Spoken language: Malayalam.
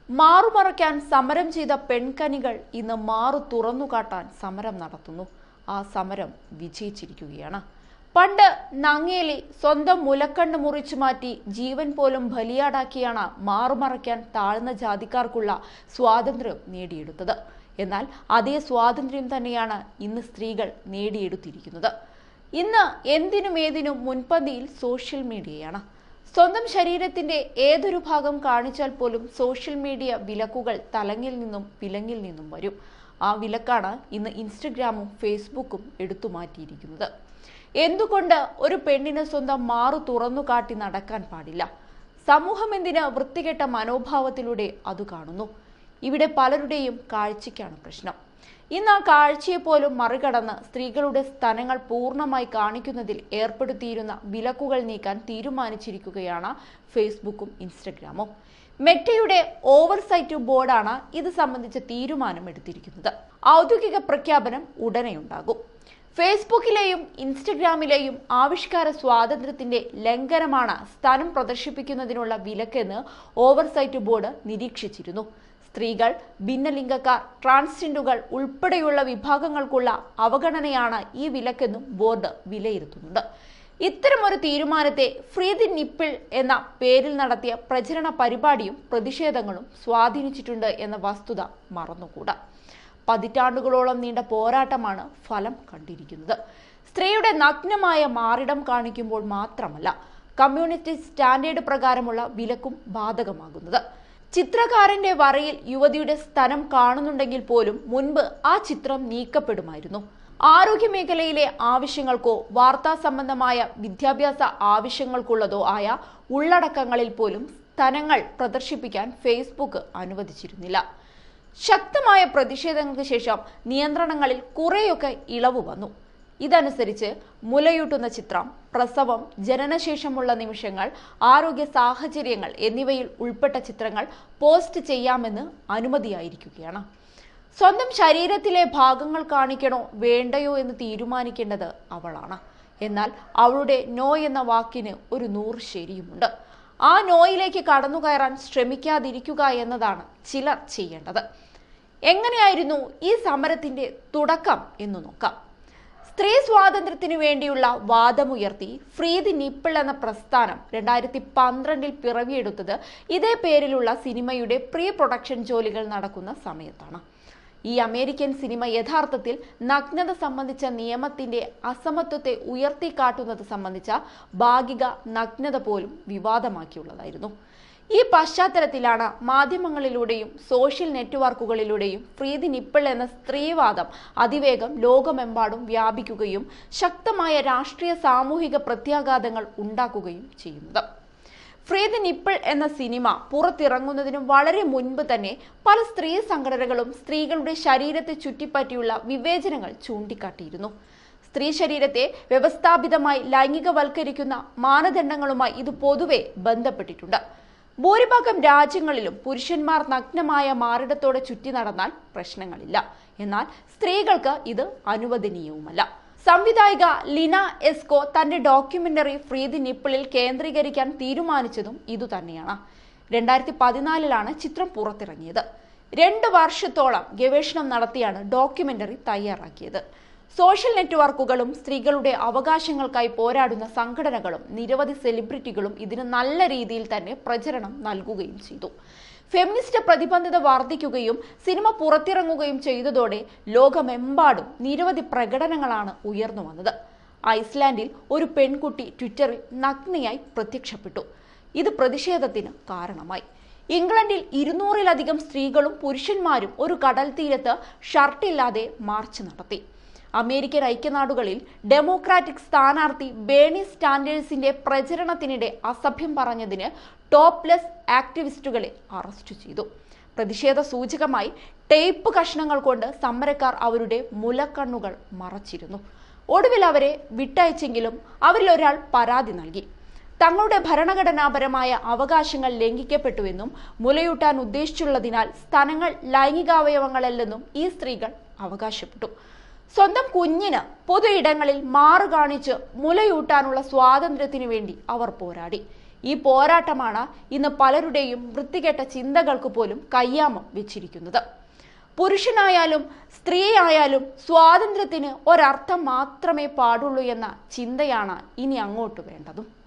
മാറുമറയ്ക്കാൻ സമരം ചെയ്ത പെൺകനികൾ ഇന്ന് മാറു തുറന്നുകാട്ടാൻ സമരം നടത്തുന്നു ആ സമരം വിജയിച്ചിരിക്കുകയാണ് പണ്ട് നങ്ങേലി സ്വന്തം മുലക്കണ്ണ് മുറിച്ചു മാറ്റി ജീവൻ പോലും ബലിയാടാക്കിയാണ് മാറുമറയ്ക്കാൻ താഴ്ന്ന ജാതിക്കാർക്കുള്ള സ്വാതന്ത്ര്യം നേടിയെടുത്തത് എന്നാൽ അതേ സ്വാതന്ത്ര്യം തന്നെയാണ് ഇന്ന് സ്ത്രീകൾ നേടിയെടുത്തിരിക്കുന്നത് ഇന്ന് എന്തിനും ഏതിനും മുൻപന്തിയിൽ സോഷ്യൽ മീഡിയയാണ് സ്വന്തം ശരീരത്തിന്റെ ഏതൊരു ഭാഗം കാണിച്ചാൽ പോലും സോഷ്യൽ മീഡിയ വിലക്കുകൾ തലങ്ങിൽ നിന്നും വിലങ്ങിൽ നിന്നും വരും ആ വിലക്കാണ് ഇന്ന് ഇൻസ്റ്റഗ്രാമും ഫേസ്ബുക്കും എടുത്തു മാറ്റിയിരിക്കുന്നത് എന്തുകൊണ്ട് ഒരു പെണ്ണിന് സ്വന്തം മാറു തുറന്നു കാട്ടി നടക്കാൻ പാടില്ല സമൂഹം എന്തിന് വൃത്തികെട്ട മനോഭാവത്തിലൂടെ അത് കാണുന്നു ഇവിടെ പലരുടെയും കാഴ്ചയ്ക്കാണ് പ്രശ്നം ഇന്ന് ആ കാഴ്ചയെ പോലും മറികടന്ന് സ്ത്രീകളുടെ സ്ഥലങ്ങൾ പൂർണ്ണമായി കാണിക്കുന്നതിൽ ഏർപ്പെടുത്തിയിരുന്ന വിലക്കുകൾ നീക്കാൻ തീരുമാനിച്ചിരിക്കുകയാണ് ഫേസ്ബുക്കും ഇൻസ്റ്റഗ്രാമും മെറ്റയുടെ ഓവർസൈറ്റ് ബോർഡാണ് ഇത് സംബന്ധിച്ച തീരുമാനമെടുത്തിരിക്കുന്നത് ഔദ്യോഗിക പ്രഖ്യാപനം ഉടനെയുണ്ടാകും ഫേസ്ബുക്കിലെയും ഇൻസ്റ്റഗ്രാമിലെയും ആവിഷ്കാര സ്വാതന്ത്ര്യത്തിന്റെ ലംഘനമാണ് സ്ഥാനം പ്രദർശിപ്പിക്കുന്നതിനുള്ള വിലക്കെന്ന് ഓവർസൈറ്റ് ബോർഡ് നിരീക്ഷിച്ചിരുന്നു സ്ത്രീകൾ ഭിന്നലിംഗക്കാർ ട്രാൻസ്ജെൻഡുകൾ ഉൾപ്പെടെയുള്ള വിഭാഗങ്ങൾക്കുള്ള അവഗണനയാണ് ഈ വിലക്കെന്നും ബോർഡ് വിലയിരുത്തുന്നുണ്ട് ഇത്തരമൊരു തീരുമാനത്തെ ഫ്രീ ദി നിപ്പിൾ എന്ന പേരിൽ നടത്തിയ പ്രചരണ പരിപാടിയും പ്രതിഷേധങ്ങളും സ്വാധീനിച്ചിട്ടുണ്ട് എന്ന വസ്തുത മറന്നുകൂടാ പതിറ്റാണ്ടുകളോളം നീണ്ട പോരാട്ടമാണ് ഫലം കണ്ടിരിക്കുന്നത് സ്ത്രീയുടെ നഗ്നമായ മാറിടം കാണിക്കുമ്പോൾ മാത്രമല്ല കമ്മ്യൂണിറ്റി സ്റ്റാൻഡേർഡ് പ്രകാരമുള്ള വിലക്കും ബാധകമാകുന്നത് ചിത്രകാരന്റെ വരയിൽ യുവതിയുടെ സ്ഥലം കാണുന്നുണ്ടെങ്കിൽ പോലും മുൻപ് ആ ചിത്രം നീക്കപ്പെടുമായിരുന്നു ആരോഗ്യ മേഖലയിലെ ആവശ്യങ്ങൾക്കോ വാർത്താ സംബന്ധമായ വിദ്യാഭ്യാസ ആവശ്യങ്ങൾക്കുള്ളതോ ആയ ഉള്ളടക്കങ്ങളിൽ പോലും സ്ഥലങ്ങൾ പ്രദർശിപ്പിക്കാൻ ഫേസ്ബുക്ക് അനുവദിച്ചിരുന്നില്ല ശക്തമായ പ്രതിഷേധങ്ങൾക്ക് ശേഷം നിയന്ത്രണങ്ങളിൽ കുറേയൊക്കെ ഇളവ് വന്നു ഇതനുസരിച്ച് മുലയൂട്ടുന്ന ചിത്രം പ്രസവം ജനനശേഷമുള്ള നിമിഷങ്ങൾ ആരോഗ്യ സാഹചര്യങ്ങൾ എന്നിവയിൽ ഉൾപ്പെട്ട ചിത്രങ്ങൾ പോസ്റ്റ് ചെയ്യാമെന്ന് അനുമതിയായിരിക്കുകയാണ് സ്വന്തം ശരീരത്തിലെ ഭാഗങ്ങൾ കാണിക്കണോ വേണ്ടയോ എന്ന് തീരുമാനിക്കേണ്ടത് അവളാണ് എന്നാൽ അവളുടെ നോ എന്ന വാക്കിന് ഒരു നൂറ് ശരിയുമുണ്ട് ആ നോയിലേക്ക് കടന്നു കയറാൻ ശ്രമിക്കാതിരിക്കുക എന്നതാണ് ചിലർ ചെയ്യേണ്ടത് എങ്ങനെയായിരുന്നു ഈ സമരത്തിന്റെ തുടക്കം എന്ന് നോക്കാം സ്ത്രീ സ്വാതന്ത്ര്യത്തിനു വേണ്ടിയുള്ള വാദമുയർത്തി ഫ്രീ ദി നിപ്പിൾ എന്ന പ്രസ്ഥാനം രണ്ടായിരത്തി പന്ത്രണ്ടിൽ പിറവിയെടുത്തത് ഇതേ പേരിലുള്ള സിനിമയുടെ പ്രീ പ്രൊഡക്ഷൻ ജോലികൾ നടക്കുന്ന സമയത്താണ് ഈ അമേരിക്കൻ സിനിമ യഥാർത്ഥത്തിൽ നഗ്നത സംബന്ധിച്ച നിയമത്തിന്റെ അസമത്വത്തെ ഉയർത്തിക്കാട്ടുന്നത് സംബന്ധിച്ച ഭാഗിക നഗ്നത പോലും വിവാദമാക്കിയുള്ളതായിരുന്നു ഈ പശ്ചാത്തലത്തിലാണ് മാധ്യമങ്ങളിലൂടെയും സോഷ്യൽ നെറ്റ്വർക്കുകളിലൂടെയും പ്രീതി നിപ്പിൾ എന്ന സ്ത്രീവാദം അതിവേഗം ലോകമെമ്പാടും വ്യാപിക്കുകയും ശക്തമായ രാഷ്ട്രീയ സാമൂഹിക പ്രത്യാഘാതങ്ങൾ ഉണ്ടാക്കുകയും ചെയ്യുന്നത് ഫ്രീ ദി നിപ്പിൾ എന്ന സിനിമ പുറത്തിറങ്ങുന്നതിനും വളരെ മുൻപ് തന്നെ പല സ്ത്രീ സംഘടനകളും സ്ത്രീകളുടെ ശരീരത്തെ ചുറ്റിപ്പറ്റിയുള്ള വിവേചനങ്ങൾ ചൂണ്ടിക്കാട്ടിയിരുന്നു സ്ത്രീ ശരീരത്തെ വ്യവസ്ഥാപിതമായി ലൈംഗികവൽക്കരിക്കുന്ന മാനദണ്ഡങ്ങളുമായി ഇത് പൊതുവെ ബന്ധപ്പെട്ടിട്ടുണ്ട് ഭൂരിഭാഗം രാജ്യങ്ങളിലും പുരുഷന്മാർ നഗ്നമായ മാറിടത്തോടെ ചുറ്റി നടന്നാൽ പ്രശ്നങ്ങളില്ല എന്നാൽ സ്ത്രീകൾക്ക് ഇത് അനുവദനീയവുമല്ല സംവിധായിക ലിന എസ്കോ തന്റെ ഡോക്യുമെന്ററി ഫ്രീ ദി നിപ്പിളിൽ കേന്ദ്രീകരിക്കാൻ തീരുമാനിച്ചതും ഇതുതന്നെയാണ് രണ്ടായിരത്തി പതിനാലിലാണ് ചിത്രം പുറത്തിറങ്ങിയത് രണ്ട് വർഷത്തോളം ഗവേഷണം നടത്തിയാണ് ഡോക്യുമെന്ററി തയ്യാറാക്കിയത് സോഷ്യൽ നെറ്റ്വർക്കുകളും സ്ത്രീകളുടെ അവകാശങ്ങൾക്കായി പോരാടുന്ന സംഘടനകളും നിരവധി സെലിബ്രിറ്റികളും ഇതിന് നല്ല രീതിയിൽ തന്നെ പ്രചരണം നൽകുകയും ചെയ്തു ഫെമിനിസ്റ്റ് പ്രതിബദ്ധത വർദ്ധിക്കുകയും സിനിമ പുറത്തിറങ്ങുകയും ചെയ്തതോടെ ലോകമെമ്പാടും നിരവധി പ്രകടനങ്ങളാണ് ഉയർന്നു വന്നത് ഐസ്ലാൻഡിൽ ഒരു പെൺകുട്ടി ട്വിറ്ററിൽ നഗ്നയായി പ്രത്യക്ഷപ്പെട്ടു ഇത് പ്രതിഷേധത്തിന് കാരണമായി ഇംഗ്ലണ്ടിൽ ഇരുന്നൂറിലധികം സ്ത്രീകളും പുരുഷന്മാരും ഒരു കടൽ തീരത്ത് ഷർട്ടില്ലാതെ മാർച്ച് നടത്തി അമേരിക്കൻ ഐക്യനാടുകളിൽ ഡെമോക്രാറ്റിക് സ്ഥാനാർത്ഥി ബേണി സ്റ്റാൻഡേഴ്സിന്റെ പ്രചരണത്തിനിടെ അസഭ്യം പറഞ്ഞതിന് ടോപ്ലെസ് ആക്ടിവിസ്റ്റുകളെ അറസ്റ്റ് ചെയ്തു പ്രതിഷേധ സൂചകമായി ടേപ്പ് കഷ്ണങ്ങൾ കൊണ്ട് സമരക്കാർ അവരുടെ മുലക്കണ്ണുകൾ മറച്ചിരുന്നു ഒടുവിൽ അവരെ വിട്ടയച്ചെങ്കിലും അവരിൽ ഒരാൾ പരാതി നൽകി തങ്ങളുടെ ഭരണഘടനാപരമായ അവകാശങ്ങൾ ലംഘിക്കപ്പെട്ടുവെന്നും മുലയൂട്ടാൻ ഉദ്ദേശിച്ചുള്ളതിനാൽ സ്ഥലങ്ങൾ ലൈംഗികാവയവങ്ങളല്ലെന്നും ഈ സ്ത്രീകൾ അവകാശപ്പെട്ടു സ്വന്തം കുഞ്ഞിന് പൊതു ഇടങ്ങളിൽ മാറു കാണിച്ച് മുലയൂട്ടാനുള്ള സ്വാതന്ത്ര്യത്തിനു വേണ്ടി അവർ പോരാടി ഈ പോരാട്ടമാണ് ഇന്ന് പലരുടെയും വൃത്തികെട്ട ചിന്തകൾക്ക് പോലും കയ്യാമം വെച്ചിരിക്കുന്നത് പുരുഷനായാലും സ്ത്രീയായാലും സ്വാതന്ത്ര്യത്തിന് ഒരർത്ഥം മാത്രമേ പാടുള്ളൂ എന്ന ചിന്തയാണ് ഇനി അങ്ങോട്ട് വേണ്ടതും